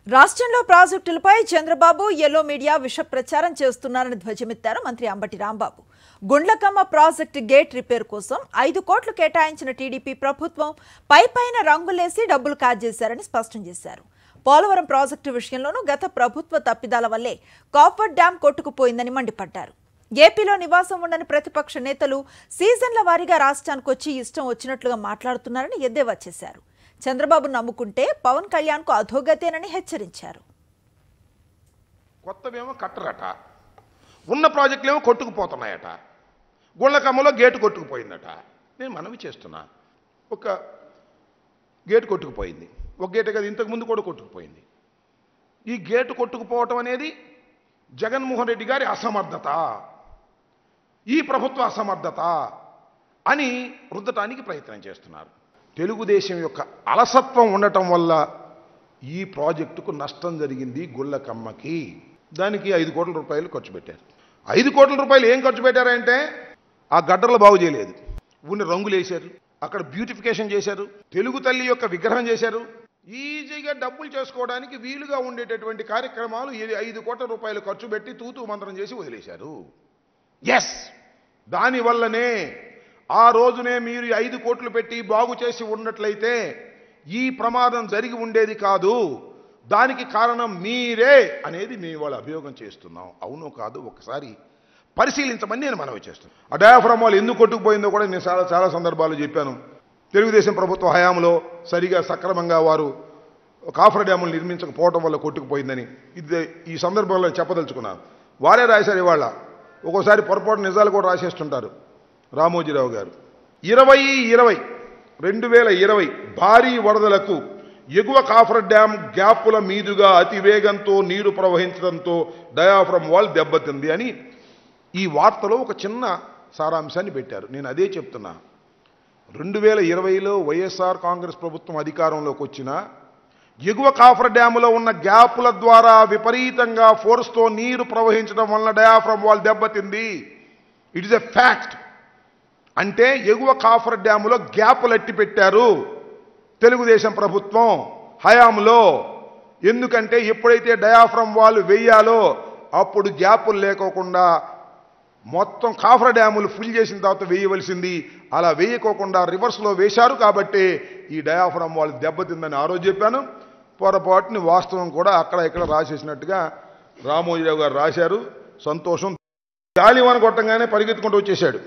రాష్ట్రంలో ప్రాజెక్టులపై Chandrababu yellow media విష ప్రచారం చేస్తున్నారని ధ్వజమెత్తారు మంత్రి Ambati Rambabu Gundlakamma project gate repair కోసం ఐదు కోట్లు కేటాయించిన టీడీపీ ప్రభుత్వం పై పైన రంగులేసి డబ్బులు కాజేశారని స్పష్టం చేశారు పోలవరం ప్రాజెక్టు విషయంలోనూ గత ప్రభుత్వ తప్పిదాల వల్లే కాపర్ డ్యాం కొట్టుకుపోయిందని మండిపడ్డారు ఏపీలో నివాసం ఉండని ప్రతిపక్ష నేతలు సీజన్ల వారీగా రాష్ట్రానికి వచ్చి ఇష్టం వచ్చినట్లుగా మాట్లాడుతున్నారని ఎద్దేవా చేశారు చంద్రబాబు నమ్ముకుంటే పవన్ కళ్యాణ్కు అధోగతేనని హెచ్చరించారు కొత్తవేమో కట్టరట ఉన్న ప్రాజెక్టులేమో కొట్టుకుపోతున్నాయట గుళ్ళకమ్మలో గేటు కొట్టుకుపోయిందట నేను మనవి చేస్తున్నా ఒక గేటు కొట్టుకుపోయింది ఒక గేటే కదా ఇంతకు ముందు కూడా కొట్టుకుపోయింది ఈ గేటు కొట్టుకుపోవటం అనేది జగన్మోహన్ రెడ్డి గారి అసమర్థత ఈ ప్రభుత్వ అసమర్థత అని రుద్దటానికి ప్రయత్నం చేస్తున్నారు తెలుగుదేశం యొక్క అలసత్వం ఉండటం వల్ల ఈ ప్రాజెక్టుకు నష్టం జరిగింది గుళ్ళకమ్మకి దానికి ఐదు కోట్ల రూపాయలు ఖర్చు పెట్టారు ఐదు కోట్ల రూపాయలు ఏం ఖర్చు పెట్టారంటే ఆ గడ్డలు బాగు చేయలేదు ఉన్న రంగులు వేశారు అక్కడ బ్యూటిఫికేషన్ చేశారు తెలుగు తల్లి యొక్క విగ్రహం చేశారు ఈజీగా డబ్బులు చేసుకోవడానికి వీలుగా ఉండేటటువంటి కార్యక్రమాలు ఈ ఐదు కోట్ల రూపాయలు ఖర్చు పెట్టి తూతూ మంత్రం చేసి వదిలేశారు ఎస్ దానివల్లనే ఆ రోజునే మీరు ఈ ఐదు కోట్లు పెట్టి బాగు చేసి ఉన్నట్లయితే ఈ ప్రమాదం జరిగి ఉండేది కాదు దానికి కారణం మీరే అనేది మేము వాళ్ళ అభియోగం చేస్తున్నాం అవునో కాదు ఒకసారి పరిశీలించమని నేను మనవి చేస్తున్నాను ఆ డయాఫ్రమ్ వాళ్ళు ఎందుకు కొట్టుకుపోయిందో కూడా నేను చాలా చాలా సందర్భాలు చెప్పాను తెలుగుదేశం ప్రభుత్వ హయాంలో సరిగా సక్రమంగా వారు కాఫర్ డ్యాములు నిర్మించకపోవడం వల్ల కొట్టుకుపోయిందని ఇది ఈ సందర్భంలో చెప్పదలుచుకున్నాను వారే రాశారు ఇవాళ ఒక్కోసారి పొరపాటు నిజాలు కూడా రాసేస్తుంటారు రామోజీరావు గారు ఇరవై ఇరవై రెండు వేల ఇరవై భారీ వరదలకు ఎగువ కాఫర్ డ్యాం గ్యాపుల మీదుగా అతి వేగంతో నీరు ప్రవహించడంతో డయాఫ్రమ్ వాల్ దెబ్బతింది అని ఈ వార్తలో ఒక చిన్న సారాంశాన్ని పెట్టారు నేను అదే చెప్తున్నా రెండు వేల ఇరవైలో వైఎస్ఆర్ కాంగ్రెస్ ప్రభుత్వం అధికారంలోకి వచ్చిన ఎగువ కాఫర్ డ్యాములో ఉన్న గ్యాపుల ద్వారా విపరీతంగా ఫోర్స్తో నీరు ప్రవహించడం వలన డయాఫ్రమ్ వాల్ దెబ్బతింది ఇట్ ఇస్ ఎ ఫ్యాక్ట్ అంటే ఎగువ కాఫర్ డ్యాములో గ్యాపులు ఎట్టి పెట్టారు తెలుగుదేశం ప్రభుత్వం హయాంలో ఎందుకంటే ఎప్పుడైతే డయాఫ్రమ్ వాల్ వేయాలో అప్పుడు గ్యాపులు లేకోకుండా మొత్తం కాఫర్ డ్యాములు ఫుల్ చేసిన తర్వాత వేయవలసింది అలా వేయకోకుండా రివర్స్లో వేశారు కాబట్టి ఈ డయాఫ్రమ్ వాల్ దెబ్బతిందని ఆ రోజు చెప్పాను పొరపాటుని వాస్తవం కూడా అక్కడ ఇక్కడ రాసేసినట్టుగా రామోజీరావు గారు రాశారు సంతోషం గాలివాన కొట్టంగానే పరిగెత్తుకుంటూ వచ్చేసాడు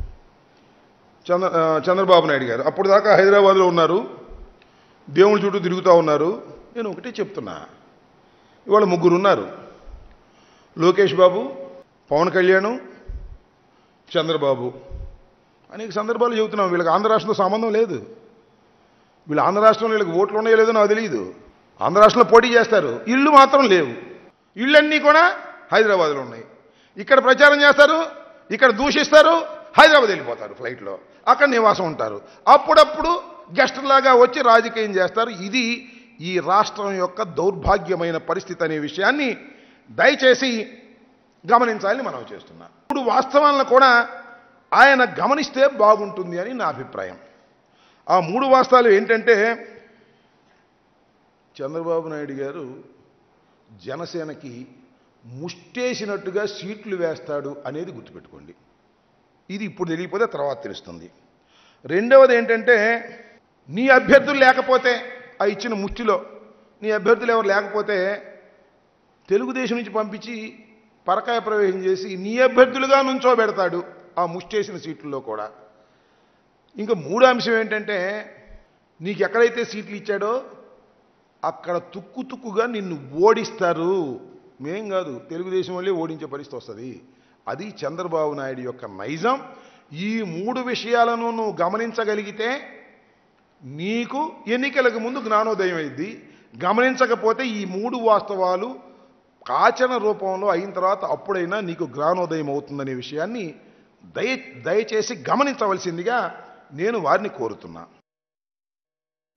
చంద్ర ఆ, చంద్రబాబు నాయుడు గారు అప్పుడు దాకా హైదరాబాద్లో ఉన్నారు దేవుని చుట్టూ తిరుగుతూ ఉన్నారు నేను ఒకటే చెప్తున్నా ఇవాళ ముగ్గురు ఉన్నారు లోకేష్ బాబు పవన్ కళ్యాణ్ చంద్రబాబు అనేక సందర్భాలు చెబుతున్నాం వీళ్ళకి ఆంధ్ర రాష్ట్రంతో సంబంధం లేదు వీళ్ళు ఆంధ్ర రాష్ట్రంలో వీళ్ళకి ఓట్లు ఉన్నాయో లేదో నాకు తెలియదు ఆంధ్ర రాష్ట్రంలో పోటీ చేస్తారు ఇళ్ళు మాత్రం లేవు ఇళ్ళన్నీ కూడా హైదరాబాద్లో ఉన్నాయి ఇక్కడ ప్రచారం చేస్తారు ఇక్కడ దూషిస్తారు హైదరాబాద్ వెళ్ళిపోతారు ఫ్లైట్లో అక్కడ నివాసం ఉంటారు అప్పుడప్పుడు గెస్టులాగా వచ్చి రాజకీయం చేస్తారు ఇది ఈ రాష్ట్రం యొక్క దౌర్భాగ్యమైన పరిస్థితి అనే విషయాన్ని దయచేసి గమనించాలని మనం చేస్తున్నాం ఇప్పుడు వాస్తవాలను కూడా ఆయన గమనిస్తే బాగుంటుంది అని నా అభిప్రాయం ఆ మూడు వాస్తవాలు ఏంటంటే చంద్రబాబు నాయుడు గారు జనసేనకి ముష్టేసినట్టుగా సీట్లు వేస్తాడు అనేది గుర్తుపెట్టుకోండి ఇది ఇప్పుడు తెలియకపోతే తర్వాత తెలుస్తుంది రెండవది ఏంటంటే నీ అభ్యర్థులు లేకపోతే ఆ ఇచ్చిన ముష్టిలో నీ అభ్యర్థులు ఎవరు లేకపోతే తెలుగుదేశం నుంచి పంపించి పరకాయ ప్రవేశం చేసి నీ అభ్యర్థులుగా నుంచోబెడతాడు ఆ ముష్టేసిన సీట్లలో కూడా ఇంకా మూడో అంశం ఏంటంటే నీకు ఎక్కడైతే సీట్లు ఇచ్చాడో అక్కడ తుక్కు తుక్కుగా నిన్ను ఓడిస్తారు మేం కాదు తెలుగుదేశం వాళ్ళే ఓడించే పరిస్థితి వస్తుంది అది చంద్రబాబు నాయుడు యొక్క నైజం ఈ మూడు విషయాలను నువ్వు గమనించగలిగితే నీకు ఎన్నికలకు ముందు జ్ఞానోదయం అయింది గమనించకపోతే ఈ మూడు వాస్తవాలు కాచన రూపంలో అయిన తర్వాత అప్పుడైనా నీకు జ్ఞానోదయం అవుతుందనే విషయాన్ని దయ దయచేసి గమనించవలసిందిగా నేను వారిని కోరుతున్నా